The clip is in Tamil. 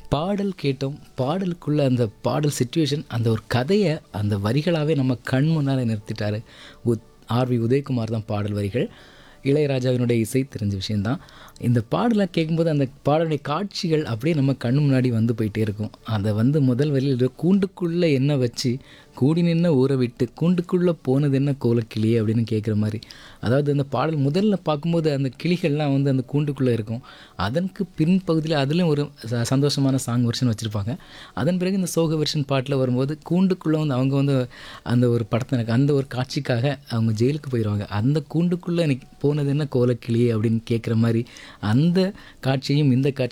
பாடல் கேட்டோம் பாடலுக்குள்ள அந்த பாடல் சுச்சுவேஷன் அந்த ஒரு கதையை அந்த வரிகளாகவே நம்ம கண் முன்னால் நிறுத்திட்டாரு உத் ஆர்வி உதயகுமார் தான் பாடல் வரிகள் இளையராஜாவினுடைய இசை தெரிஞ்ச விஷயந்தான் இந்த பாடலை கேட்கும்போது அந்த பாடலுடைய காட்சிகள் அப்படியே நம்ம கண்ணு முன்னாடி வந்து போயிட்டே இருக்கும் அதை வந்து முதல் வரியில் கூண்டுக்குள்ளே என்ன வச்சு கூடி நின்று ஊற விட்டு கூண்டுக்குள்ளே போனது என்ன கோலக்கிளியே அப்படின்னு கேட்குற மாதிரி அதாவது அந்த பாடல் முதல்ல பார்க்கும்போது அந்த கிளிகள்லாம் வந்து அந்த கூண்டுக்குள்ளே இருக்கும் அதற்கு பின்பகுதியில் அதுலேயும் ஒரு ச- சந்தோஷமான சாங் வெர்ஷன் வச்சுருப்பாங்க அதன் பிறகு இந்த சோக வெர்ஷன் பாட்டில் வரும்போது கூண்டுக்குள்ளே வந்து அவங்க வந்து அந்த ஒரு படத்தை எனக்கு அந்த ஒரு காட்சிக்காக அவங்க ஜெயிலுக்கு போயிடுவாங்க அந்த கூண்டுக்குள்ளே எனக்கு போனது என்ன கோலக்கிளியே அப்படின்னு கேட்குற மாதிரி அந்த காட்சியும் இந்த காட்சி